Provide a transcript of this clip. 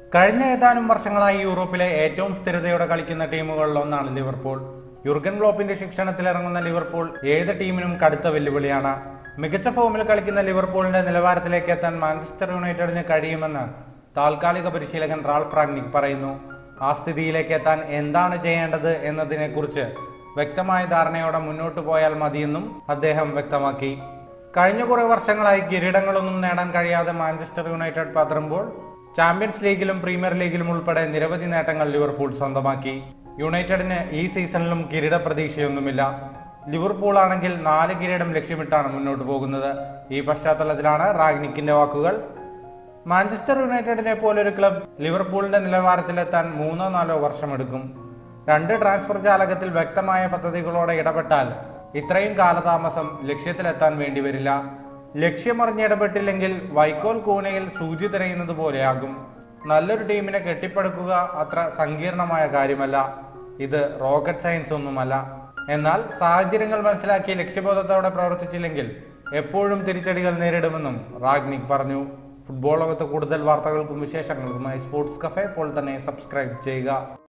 കഴിഞ്ഞ ഏതാനും വർഷങ്ങളായി യൂറോപ്പിലെ ഏറ്റവും സ്ഥിരതയോടെ കളിക്കുന്ന ടീമുകളിൽ ഒന്നാണ് ലിവർപൂൾ യുർഗൻ ക്ലോപ്പിന്റെ ശിക്ഷണത്തിലിറങ്ങുന്ന ലിവർപൂൾ ഏത് ടീമിനും കടുത്ത വെല്ലുവിളിയാണ് മികച്ച ഫോമിൽ കളിക്കുന്ന ലിവർപൂളിന്റെ നിലവാരത്തിലേക്ക് എത്താൻ മാഞ്ചസ്റ്റർ യുണൈറ്റഡിന് കഴിയുമെന്ന് താൽക്കാലിക പരിശീലകൻ റാൾഫ് റാഗ്നിക് പറയുന്നു ആ സ്ഥിതിയിലേക്ക് എത്താൻ എന്താണ് ചെയ്യേണ്ടത് എന്നതിനെക്കുറിച്ച് വ്യക്തമായ ധാരണയോടെ മുന്നോട്ട് പോയാൽ മതിയെന്നും അദ്ദേഹം വ്യക്തമാക്കി കഴിഞ്ഞ കുറെ വർഷങ്ങളായി കിരീടങ്ങളൊന്നും നേടാൻ കഴിയാതെ മാഞ്ചസ്റ്റർ യുണൈറ്റഡ് പതറുമ്പോൾ ചാമ്പ്യൻസ് ലീഗിലും പ്രീമിയർ ലീഗിലും ഉൾപ്പെടെ നിരവധി നേട്ടങ്ങൾ ലിവർപൂൾ സ്വന്തമാക്കി യുണൈറ്റഡിന് ഈ സീസണിലും കിരീട പ്രതീക്ഷയൊന്നുമില്ല ലിവർപൂൾ ആണെങ്കിൽ നാല് കിരീടം ലക്ഷ്യമിട്ടാണ് മുന്നോട്ട് പോകുന്നത് ഈ പശ്ചാത്തലത്തിലാണ് റാഗ്നിക്കിന്റെ വാക്കുകൾ മാഞ്ചസ്റ്റർ യുണൈറ്റഡിനെ പോലൊരു ക്ലബ് ലിവർപൂളിന്റെ നിലവാരത്തിലെത്താൻ മൂന്നോ നാലോ വർഷമെടുക്കും രണ്ട് ട്രാൻസ്ഫർ ജാലകത്തിൽ വ്യക്തമായ പദ്ധതികളോടെ ഇടപെട്ടാൽ ഇത്രയും കാലതാമസം ലക്ഷ്യത്തിലെത്താൻ വേണ്ടിവരില്ല ലക്ഷ്യമറിഞ്ഞിടപെട്ടില്ലെങ്കിൽ വൈക്കോൽ കൂനയിൽ സൂചി തിരയുന്നത് പോലെയാകും നല്ലൊരു ടീമിനെ കെട്ടിപ്പടുക്കുക അത്ര സങ്കീർണമായ കാര്യമല്ല ഇത് റോക്കറ്റ് സയൻസ് ഒന്നുമല്ല എന്നാൽ സാഹചര്യങ്ങൾ മനസ്സിലാക്കി ലക്ഷ്യബോധത്തോടെ പ്രവർത്തിച്ചില്ലെങ്കിൽ എപ്പോഴും തിരിച്ചടികൾ നേരിടുമെന്നും റാഗ്നിക് പറഞ്ഞു ഫുട്ബോൾ ലോകത്ത് കൂടുതൽ വാർത്തകൾക്കും വിശേഷങ്ങൾക്കുമായി സ്പോർട്സ് കഫേ ഇപ്പോൾ തന്നെ സബ്സ്ക്രൈബ് ചെയ്യുക